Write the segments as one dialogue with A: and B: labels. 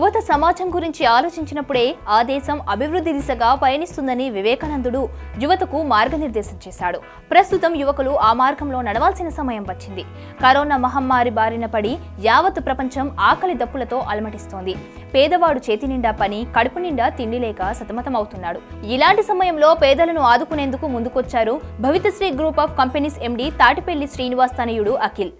A: యువత సమాజం గురించి ఆలోచించినప్పుడే ఆ దేశం అభివృద్ధి దిశగా పయనిస్తుందని వివేకానందుడు యువతకు మార్గనిర్దేశం చేశాడు ప్రస్తుతం యువకులు ఆ మార్గంలో నడవాల్సిన సమయం వచ్చింది కరోనా మహమ్మారి బారిన పడి యావత్ ప్రపంచం ఆకలి దప్పులతో అలమటిస్తోంది పేదవాడు చేతి నిండా పని కడుపు నిండా తిండి లేక సతమతమవుతున్నాడు ఇలాంటి సమయంలో పేదలను ఆదుకునేందుకు ముందుకొచ్చారు Bhavithasri group of companies MD Tatipalli Srinivas తనయుడు అఖిల్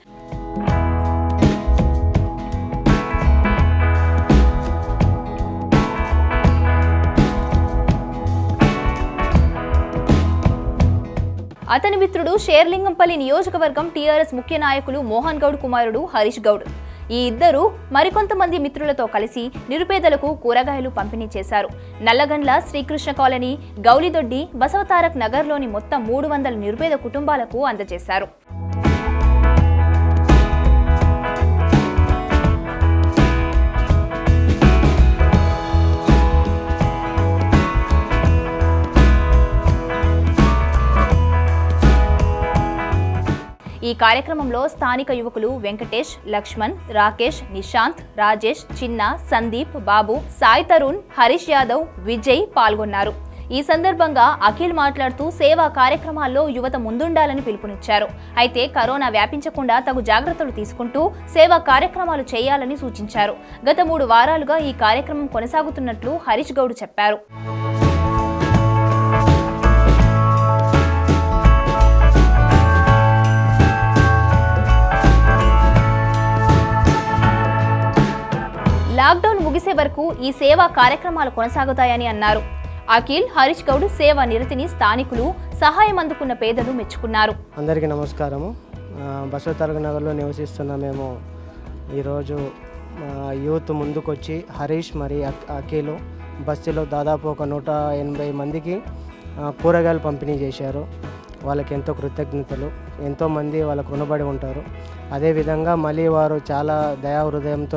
A: అతని మిత్రుడు షేర్లింగంపల్లి నియోజకవర్గం టీఆర్ఎస్ ముఖ్య నాయకులు మోహన్ గౌడ్ కుమారుడు హరీష్ గౌడ్ ఈ ఇద్దరు మరికొంతమంది మిత్రులతో కలిసి నిరుపేదలకు కూరగాయలు పంపిణీ చేశారు నల్లగండ్ల శ్రీకృష్ణ కాలనీ గౌలిదొడ్డి బసవతారక్ నగర్లోని మొత్తం మూడు వందల నిరుపేద కుటుంబాలకు అందజేశారు ఈ కార్యక్రమంలో స్థానిక యువకులు వెంకటేష్ లక్ష్మణ్ రాకేష్ నిశాంత్ రాజేష్ చిన్న సందీప్ బాబు సాయి తరుణ్ హరీష్ యాదవ్ విజయ్ పాల్గొన్నారు ఈ సందర్భంగా అఖిల్ మాట్లాడుతూ సేవా కార్యక్రమాల్లో యువత ముందుండాలని పిలుపునిచ్చారు అయితే కరోనా వ్యాపించకుండా తగు జాగ్రత్తలు తీసుకుంటూ సేవా కార్యక్రమాలు చేయాలని సూచించారు గత మూడు వారాలుగా ఈ కార్యక్రమం కొనసాగుతున్నట్లు హరీష్ గౌడ్ చెప్పారు లాక్డౌన్ ముగిసే వరకు ఈ సేవా కార్యక్రమాలు కొనసాగుతాయని అన్నారు అఖిల్ హరీష్ గౌడ్ సేవా నిరతిని స్థానికులు సహాయం అందుకున్న పేదలు మెచ్చుకున్నారు
B: అందరికీ నమస్కారము ఆ, బసవతారక నగర్లో నివసిస్తున్న మేము ఈరోజు ఆ, యూత్ ముందుకొచ్చి హరీష్ మరి అక్- అఖిలు బస్తీలో దాదాపు ఒక నూట ఎనభై మందికి ఆ, కూరగాయలు పంపిణీ చేశారు వాళ్ళకి ఎంతో కృతజ్ఞతలు ఎంతోమంది వాళ్ళకు రుణపడి ఉంటారు అదేవిధంగా మళ్ళీ వారు చాలా దయా హృదయంతో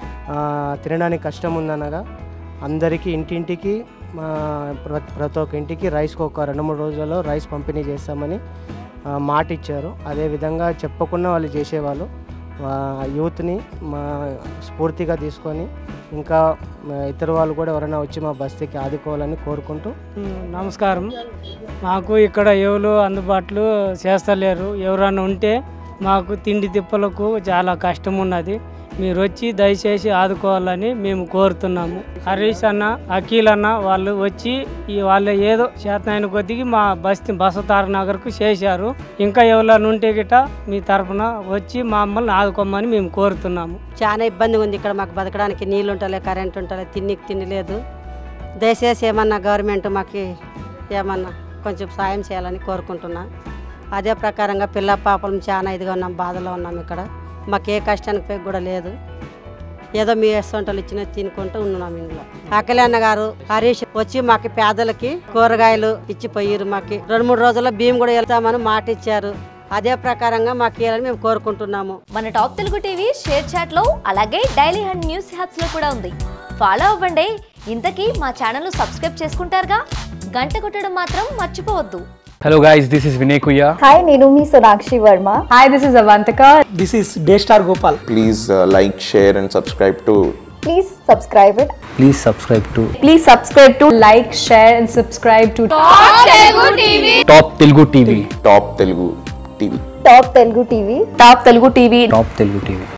B: తినడానికి కష్టం ఉందనగా అందరికీ ఇంటింటికి ఆ, ప్ర- ప్రతి ఒక్క ఇంటికి రైస్కి ఒక రెండు మూడు రోజులలో రైస్ పంపిణీ చేస్తామని ఆ, మాట ఇచ్చారు అదేవిధంగా చెప్పకుండా వాళ్ళు చేసేవాళ్ళు ఆ, యూత్ని మా స్ఫూర్తిగా తీసుకొని ఇంకా ఆ, ఇతర వాళ్ళు కూడా ఎవరైనా వచ్చి మా బస్తీకి ఆదుకోవాలని కోరుకుంటూ
C: ఉమ్, నమస్కారం మాకు ఇక్కడ ఎవరు అందుబాటులో చేస్తలేరు ఎవరైనా ఉంటే మాకు తిండి తిప్పలకు చాలా కష్టం ఉన్నది మీరు వచ్చి దయచేసి ఆదుకోవాలని మేము కోరుతున్నాము హరీష్ అన్న అఖిల్ అన్న వాళ్ళు వచ్చి ఈ వాళ్ళు ఏదో చేతనైన కొద్దికి మా బస్తీ బసతార నగర్కు చేశారు ఇంకా ఎవరైనా ఉంటే గిట మీ తరపున వచ్చి మమ్మల్ని ఆదుకోమని మేము కోరుతున్నాము
D: చాలా ఇబ్బందిగా ఉంది ఇక్కడ మాకు బతకడానికి నీళ్ళు ఉంటలే కరెంట్ ఉంటలే తిండికి తిండి లేదు దయచేసి ఏమన్నా గవర్నమెంట్ మాకు ఏమన్నా కొంచెం సాయం చేయాలని కోరుకుంటున్నా అదే ప్రకారంగా పిల్ల పాపలం చాలా ఇదిగా ఉన్నాం బాధలో ఉన్నాం ఇక్కడ మాకు ఏ కష్టానికి పోయి కూడా లేదు ఏదో మీ సొంటలు ఇచ్చిన తినుకుంటూ ఉన్నాం ఇంట్లో అఖిలన్న గారు హరీష్ వచ్చి మాకు పేదలకి కూరగాయలు ఇచ్చి పోయిరు మాకు రెండు మూడు రోజుల్లో బియ్యం కూడా వెళ్తామని మాట ఇచ్చారు అదే ప్రకారంగా మాకు ఇవ్వాలని మేము కోరుకుంటున్నాము
A: మన top Telugu TV share chat లో అలాగే డైలీ హండ్ న్యూస్ హ్యాప్స్ లో కూడా ఉంది ఫాలో అవ్వండి ఇంతకీ మా ఛానల్ సబ్స్క్రైబ్ చేసుకుంటారుగా గంట కొట్టడం మాత్రం మర్చిపోవద్దు
E: Hello guys, this is Vinay Kuya.
F: Hi నేను మీ Sonakshi Varma hi this is Avantika
C: this is day star Gopal
G: please uh, like share and subscribe to
F: please subscribe it
E: Please subscribe to
F: please subscribe to like share and subscribe to
E: Top Telugu TV.
G: top telugu tv
F: top Telugu TV top Telugu TV
E: Top Telugu TV.